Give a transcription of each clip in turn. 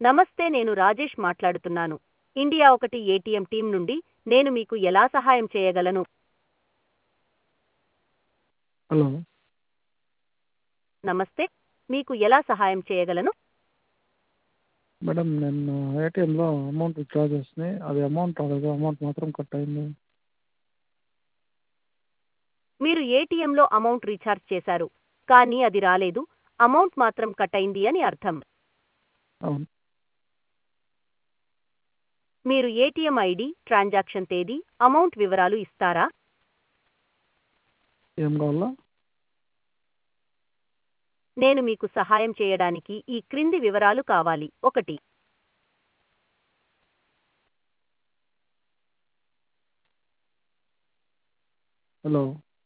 నమస్తే నేను రాజేష్ మాట్లాడుతున్నాను ఇండియా ఒకటి ఏటీఎం టీం నుండి నేను మీకు ఎలా సహాయం చేయగలను హలో నమస్తే మీకు ఎలా సహాయం చేయగలను మేడం నేను ఏటీఎంలో అమౌంట్ విత్డ్రా చేస్తే అది అమౌంట్ రాలేదు అమౌంట్ మాత్రం కట్ అయింది మీరు ఏటీఎంలో అమౌంట్ రీఛార్జ్ చేశారు కానీ అది రాలేదు అమౌంట్ మాత్రం కట్ అయింది అని అర్థం అవును మీరు ఏటీఎం ఐడి ట్రాన్సాక్షన్ తేదీ అమౌంట్ వివరాలు ఇస్తారా ఏం కావాలా నేను మీకు సహాయం చేయడానికి ఈ క్రింది వివరాలు కావాలి ఒకటి హలో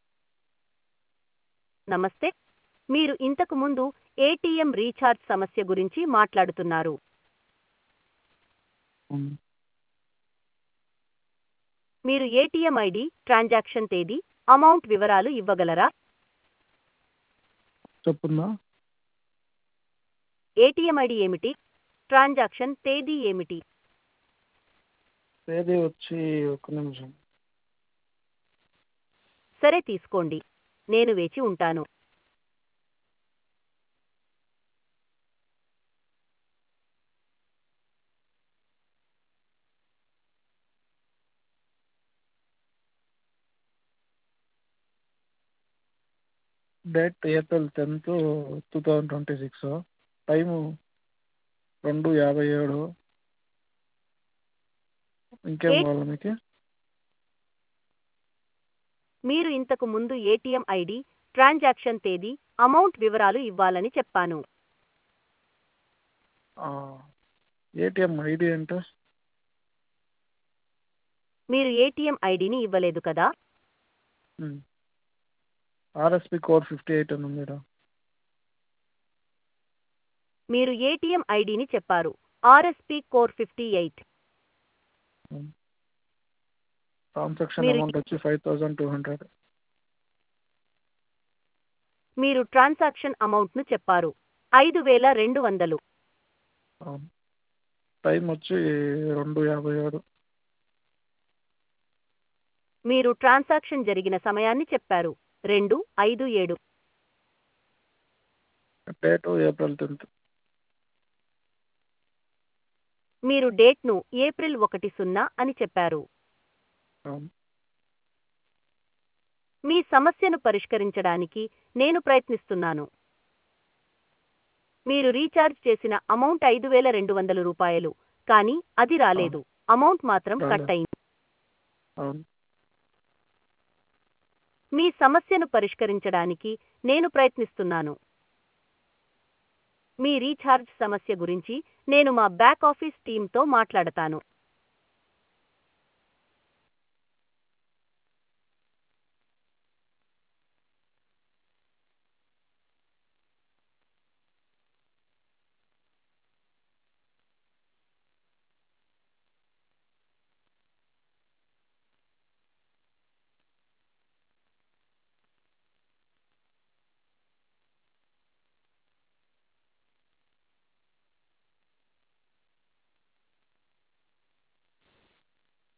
నమస్తే మీరు ఇంతకు ముందు ఏటీఎం రీఛార్జ్ సమస్య గురించి మాట్లాడుతున్నారు అవును మీరు ఏటీఎం ఐడి ట్రాన్సాక్షన్ తేదీ అమౌంట్ వివరాలు ఇవ్వగలరా చెప్పుందా ఏటీఎం ఐడి ఏమిటి ట్రాన్సాక్షన్ తేదీ ఏమిటి తేదీ వచ్చి ఒక నిమిషం సరే తీసుకోండి నేను వేచి ఉంటాను date April tenth two thousand twenty six time రెండు యాభై ఏడు ఇంకేం ఏ- కావాలి మీకు మీరు ఇంతకు ముందు ఏటీఎం ఐడి ట్రాన్సాక్షన్ తేదీ అమౌంట్ వివరాలు ఇవ్వాలని చెప్పాను ఏటీఎం ఐడి అంటే మీరు ఏటీఎం ఐడిని ఇవ్వలేదు కదా ఆర్ఎస్పి కోడ్ ఫిఫ్టీ ఎయిట్ అని ఉంది ఈడ. మీరు ఏటీఎం ఐడిని చెప్పారు RSP core fifty eight transaction మీరు- అమౌంట్ వచ్చి ఫైవ్ థౌజండ్ టూ హండ్రెడ్ మీరు ట్రాన్సాక్షన్ అమౌంట్ను చెప్పారు ఐదు వేల రెండు వందలు అవును టైం వచ్చి రెండు యాభై ఏడు మీరు ట్రాన్సాక్షన్ జరిగిన సమయాన్ని చెప్పారు రెండు ఐదు ఏడు డేటు ఏప్రిల్ టెన్త్ మీరు డేట్ను ఏప్రిల్ ఒకటి సున్నా అని చెప్పారు అవును మీ సమస్యను పరిష్కరించడానికి నేను ప్రయత్నిస్తున్నాను మీరు రీఛార్జ్ చేసిన అమౌంట్ ఐదు వేల రెండు వందల రూపాయలు కానీ అది రాలేదు అమౌంట్ మాత్రం కట్ రాలేదు. అయింది అవును మీ సమస్యను పరిష్కరించడానికి నేను ప్రయత్నిస్తున్నాను మీ రీఛార్జ్ సమస్య గురించి నేను మా బ్యాక్ ఆఫీస్ టీంతో మాట్లాడతాను